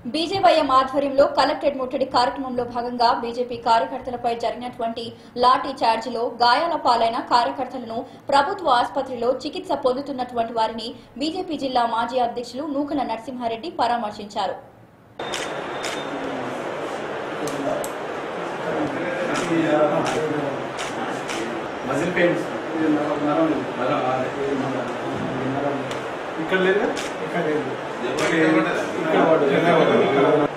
BJYM ఆధ్వర్యంలో collectorate ముట్టడి కార్యక్రమంలో భాగంగా బీజేపీ కార్యకర్తలపై జరిగినటువంటి లాఠీ చార్జిలో గాయాల పాలైన కార్యకర్తలను ప్రభుత్వ ఆసుపత్రిలో చికిత్స పొందుతున్నటువంటి వారిని బీజేపీ జిల్లా మాజీ అధ్యక్షులు నూకల నరసింహారెడ్డి పరామర్శించారు మజిల్ పెయిన్స్ ఇది నరం నరం నరం, ఆ, ఇది నరం. ఇది నరం. ఇక్కడ లేదా ఇక్కడ లేదు. ఇక్కడ ఇక్కడ పడ్డది. ఇక్కడ పడ్డది. ఇక్కడ పడ్డది.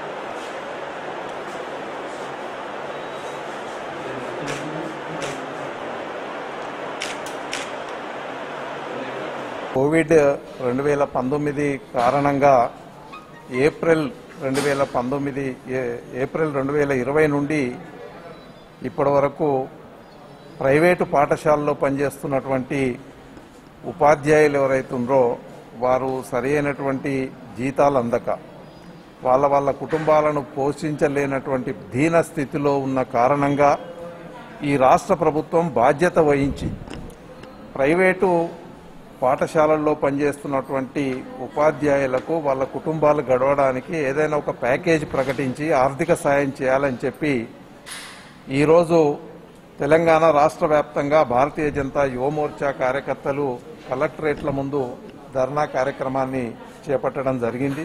కోవిడ్ రెండు వేల పంతొమ్మిది కారణంగా ఏప్రిల్ రెండు వేల పంతొమ్మిది ఏ- ఏప్రిల్ రెండు వేల ఇరవై నుండి ఇప్పటి వరకు ప్రైవేటు పాఠశాలలో పనిచేస్తున్నటువంటి ఉపాధ్యాయులు ఎవరైతే ఉన్నారో వారు సరైనటువంటి జీతాలు అందక వాళ్ళ వాళ్ళ కుటుంబాలను పోషించలేనటువంటి దీన స్థితిలో ఉన్న కారణంగా ఈ రాష్ట్ర ప్రభుత్వం బాధ్యత వహించి ప్రైవేటు పాఠశాలల్లో పనిచేస్తున్నటువంటి ఉపాధ్యాయులకు వాళ్ళ కుటుంబాలు గడవడానికి ఏదైనా ఒక ప్యాకేజ్ ప్రకటించి ఆర్థిక సాయం చేయాలని చెప్పి ఈరోజు తెలంగాణ రాష్ట్ర వ్యాప్తంగా భారతీయ జనతా యువమోర్చా కార్యకర్తలు కలెక్టరేట్ల ముందు ధర్నా కార్యక్రమాన్ని చేపట్టడం జరిగింది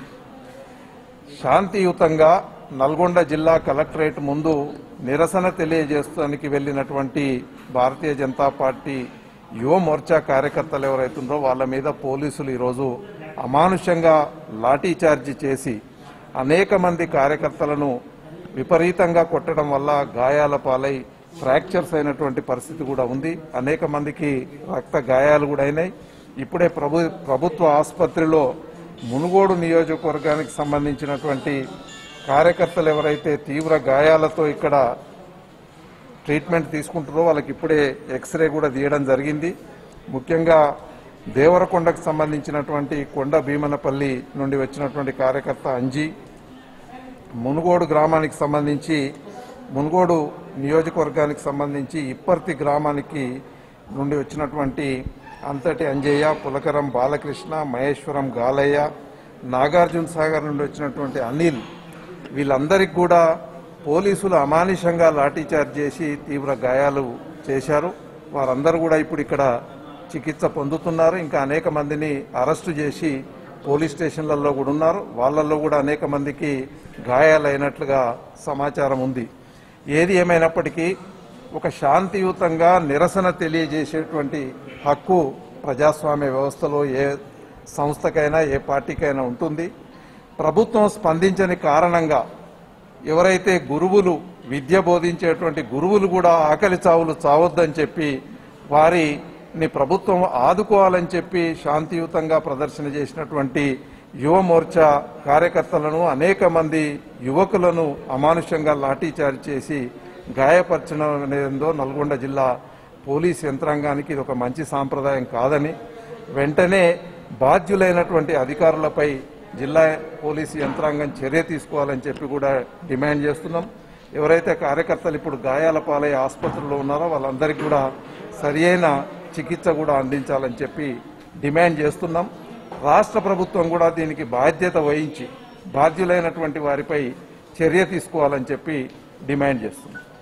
శాంతియుతంగా నల్గొండ జిల్లా కలెక్టరేట్ ముందు నిరసన తెలియజేస్తానికి వెళ్లినటువంటి భారతీయ జనతా పార్టీ యువ మోర్చా కార్యకర్తలు ఎవరైతుందో వాళ్ళ మీద పోలీసులు ఈరోజు అమానుషంగా లాఠీ చార్జీ చేసి అనేక మంది కార్యకర్తలను విపరీతంగా కొట్టడం వల్ల గాయాల పాలై ఫ్రాక్చర్స్ అయినటువంటి పరిస్థితి కూడా ఉంది అనేక మందికి రక్త గాయాలు కూడా అయినాయి ఇప్పుడే ప్రభు ప్రభుత్వ ఆసుపత్రిలో మునుగోడు నియోజకవర్గానికి సంబంధించినటువంటి కార్యకర్తలు ఎవరైతే తీవ్ర గాయాలతో ఇక్కడ ట్రీట్మెంట్ తీసుకుంటారో వాళ్ళకి ఇప్పుడే ఎక్స్రే కూడా తీయడం జరిగింది ముఖ్యంగా దేవరకొండకు సంబంధించినటువంటి కొండ భీమనపల్లి నుండి వచ్చినటువంటి కార్యకర్త అంజీ మునుగోడు గ్రామానికి సంబంధించి మునుగోడు నియోజకవర్గానికి సంబంధించి ఇప్పర్తి గ్రామానికి నుండి వచ్చినటువంటి అంతటి అంజయ్య పులకరం బాలకృష్ణ మహేశ్వరం గాలయ్య నాగార్జున సాగర్ నుండి వచ్చినటువంటి అనిల్ వీళ్ళందరికీ కూడా పోలీసులు అమానుషంగా లాఠీచార్జ్ చేసి తీవ్ర గాయాలు చేశారు వారందరూ కూడా ఇప్పుడు ఇక్కడ చికిత్స పొందుతున్నారు ఇంకా అనేక మందిని అరెస్టు చేసి పోలీస్ స్టేషన్లలో కూడా ఉన్నారు వాళ్ళల్లో కూడా అనేక మందికి గాయాలైనట్లుగా సమాచారం ఉంది ఏది ఏమైనప్పటికీ ఒక శాంతియుతంగా నిరసన తెలియజేసేటువంటి హక్కు ప్రజాస్వామ్య వ్యవస్థలో ఏ సంస్థకైనా ఏ పార్టీకైనా ఉంటుంది ప్రభుత్వం స్పందించని కారణంగా ఎవరైతే గురువులు విద్య బోధించేటువంటి గురువులు కూడా ఆకలి చావులు చావొద్దని చెప్పి వారిని ప్రభుత్వం ఆదుకోవాలని చెప్పి శాంతియుతంగా ప్రదర్శన చేసినటువంటి యువ మోర్చా కార్యకర్తలను అనేక మంది యువకులను అమానుషంగా లాఠీచార్జ్ చేసి గాయపరచడం అనేదో నల్గొండ జిల్లా పోలీస్ యంత్రాంగానికి ఇది ఒక మంచి సాంప్రదాయం కాదని వెంటనే బాధ్యులైనటువంటి అధికారులపై జిల్లా పోలీసు యంత్రాంగం చర్య తీసుకోవాలని చెప్పి కూడా డిమాండ్ చేస్తున్నాం ఎవరైతే కార్యకర్తలు ఇప్పుడు గాయాల పాలై ఆసుపత్రిలో ఉన్నారో వాళ్ళందరికీ కూడా సరియైన చికిత్స కూడా అందించాలని చెప్పి డిమాండ్ చేస్తున్నాం రాష్ట్ర ప్రభుత్వం కూడా దీనికి బాధ్యత వహించి బాధ్యులైనటువంటి వారిపై చర్య తీసుకోవాలని చెప్పి డిమాండ్ చేస్తున్నాం